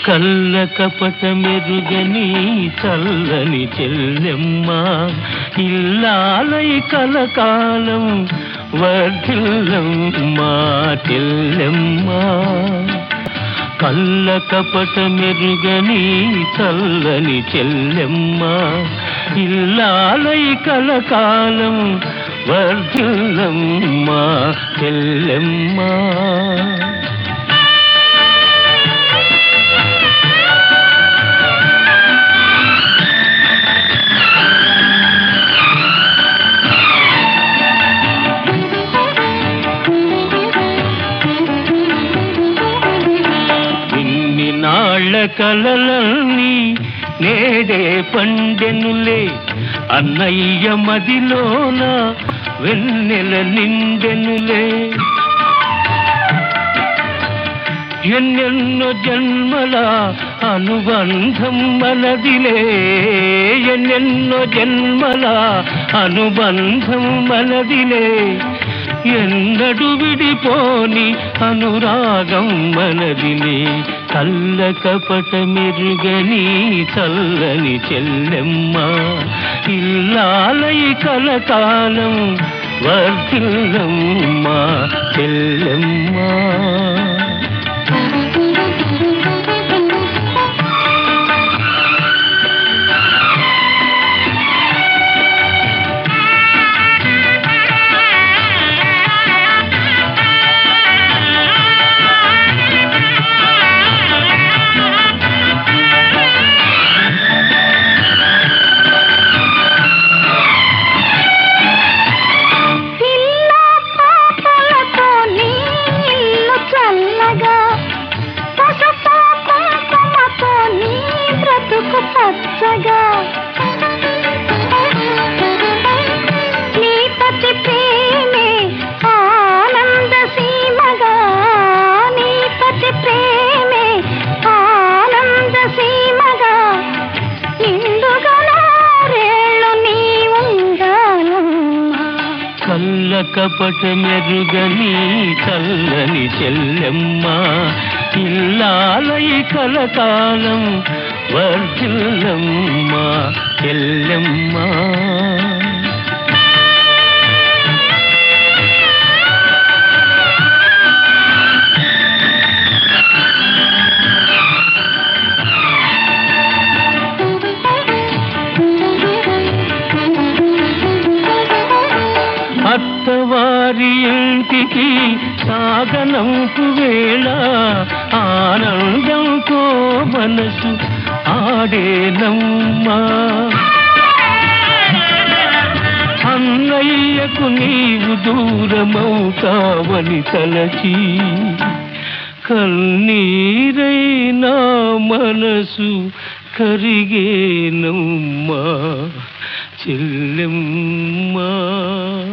కళ్ళ కపట మెరుగని చల్లని చెల్లెమ్మ ఇల్లాలై కలకాలం వర్ధిల్లమ్మా చెల్లెమ్మ కళ్ళ కపట మెరుగని చల్లని చెల్లెమ్మ ఇల్లాలై కలకాలం వర్ధిల్లమ్మా చెల్లెమ్మ ఇన్ని నాళ్ళ కలలన్నీ నేడే పండెనులే అన్నయ్య మదిలోన వెన్నెల నిండెనులే ఎన్నెన్నో జన్మల అనుబంధం మనదిలే ఎన్నెన్నో జన్మల అనుబంధం మనదిలే ఎన్నడు విడిపోని అనురాగం మనదిలే కళ్ళ కపట మెరుగని చల్లని చెల్లెమ్మ ఇల్లాలై కలకాలం వర్ధిల్లమ్మ చెల్లెమ్మ పిల్ల పాపలతో నీ ఇల్లు చల్లగా పసుపు కుంకుమతో నీ బ్రతుకు పచ్చగా నీ పతి ప్రేమే ఆనంద సీమగా నీ పతి ప్రేమే ఆనంద సీమగా నిండుగా నూరేళ్ళు నీ ఉండాలమ్మా కళ్ళ కపట మెరుగని చల్లని చెల్లెమ్మ ఇల్లాలై కలకాలం వర్ధిల్లమ్మ చెల్లెమ్మ అత్తవారి ఇంటికి సాగనంపు వేళ ఆనందంతో మనసు ఆడేనమ్మా అన్నయ్యకు నీవు దూరమవుతావని తలచి కన్నీరైనా మనసు కరిగేనమ్మా చెల్లెమ్మా